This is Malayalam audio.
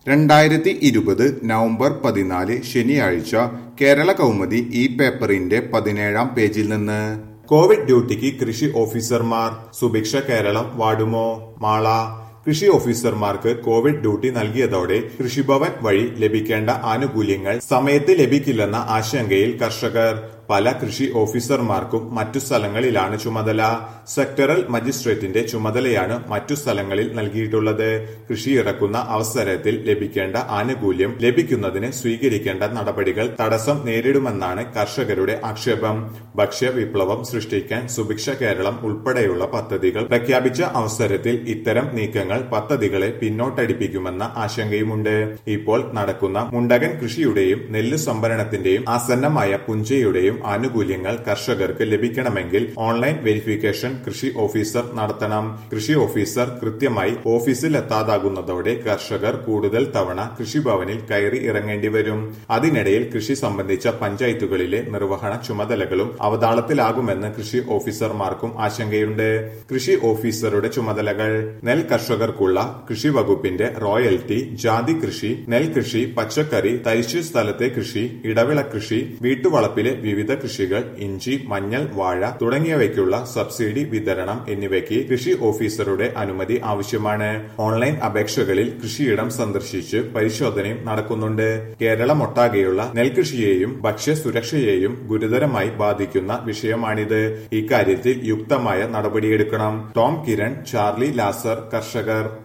രണ്ടായിരത്തി ഇരുപത് നവംബർ പതിനാല് ശനിയാഴ്ച കേരള കൗമുദി ഈ പേപ്പറിന്റെ പതിനേഴാം പേജിൽ നിന്ന് കോവിഡ് ഡ്യൂട്ടിക്ക് കൃഷി ഓഫീസർമാർ സുഭിക്ഷ കേരളം വാടുമോ മാള കൃഷി ഓഫീസർമാർക്ക് കോവിഡ് ഡ്യൂട്ടി നൽകിയതോടെ കൃഷിഭവൻ വഴി ലഭിക്കേണ്ട ആനുകൂല്യങ്ങൾ സമയത്ത് ലഭിക്കില്ലെന്ന ആശങ്കയിൽ കർഷകർ പല കൃഷി ഓഫീസർമാർക്കും മറ്റു സ്ഥലങ്ങളിലാണ് ചുമതല സെക്ടറൽ മജിസ്ട്രേറ്റിന്റെ ചുമതലയാണ് മറ്റു സ്ഥലങ്ങളിൽ നൽകിയിട്ടുള്ളത് കൃഷി ഇറക്കുന്ന അവസരത്തിൽ ലഭിക്കേണ്ട ആനുകൂല്യം ലഭിക്കുന്നതിന് സ്വീകരിക്കേണ്ട നടപടികൾ തടസ്സം നേരിടുമെന്നാണ് കർഷകരുടെ ആക്ഷേപം ഭക്ഷ്യ വിപ്ലവം സൃഷ്ടിക്കാൻ സുഭിക്ഷ കേരളം ഉൾപ്പെടെയുള്ള പദ്ധതികൾ പ്രഖ്യാപിച്ച അവസരത്തിൽ ഇത്തരം നീക്കങ്ങൾ പദ്ധതികളെ പിന്നോട്ടടിപ്പിക്കുമെന്ന ആശങ്കയുമുണ്ട് ഇപ്പോൾ നടക്കുന്ന മുണ്ടകൻ കൃഷിയുടെയും നെല്ല് സംഭരണത്തിന്റെയും ആസന്നമായ പുഞ്ചയുടെയും ആനുകൂല്യങ്ങൾ കർഷകർക്ക് ലഭിക്കണമെങ്കിൽ ഓൺലൈൻ വെരിഫിക്കേഷൻ കൃഷി ഓഫീസർ നടത്തണം കൃഷി ഓഫീസർ കൃത്യമായി ഓഫീസിൽ എത്താതാകുന്നതോടെ കർഷകർ കൂടുതൽ തവണ കൃഷിഭവനിൽ കയറി ഇറങ്ങേണ്ടി വരും അതിനിടയിൽ കൃഷി സംബന്ധിച്ച പഞ്ചായത്തുകളിലെ നിർവഹണ ചുമതലകളും അവതാളത്തിലാകുമെന്ന് കൃഷി ഓഫീസർമാർക്കും ആശങ്കയുണ്ട് കൃഷി ഓഫീസറുടെ ചുമതലകൾ നെൽ കർഷകർക്കുള്ള കൃഷി വകുപ്പിന്റെ റോയൽറ്റി ജാതി കൃഷി നെൽകൃഷി പച്ചക്കറി തരിശു സ്ഥലത്തെ കൃഷി ഇടവിള കൃഷി വീട്ടുവളപ്പിലെ വിവിധ കൃഷികൾ ഇഞ്ചി മഞ്ഞൾ വാഴ തുടങ്ങിയവയ്ക്കുള്ള സബ്സിഡി വിതരണം എന്നിവയ്ക്ക് കൃഷി ഓഫീസറുടെ അനുമതി ആവശ്യമാണ് ഓൺലൈൻ അപേക്ഷകളിൽ കൃഷിയിടം സന്ദർശിച്ച് പരിശോധനയും നടക്കുന്നുണ്ട് കേരളമൊട്ടാകെയുള്ള നെൽകൃഷിയെയും ഭക്ഷ്യസുരക്ഷയെയും ഗുരുതരമായി ബാധിക്കുന്ന വിഷയമാണിത് ഇക്കാര്യത്തിൽ യുക്തമായ നടപടിയെടുക്കണം ടോം കിരൺ ചാർലി ലാസർ കർഷകർ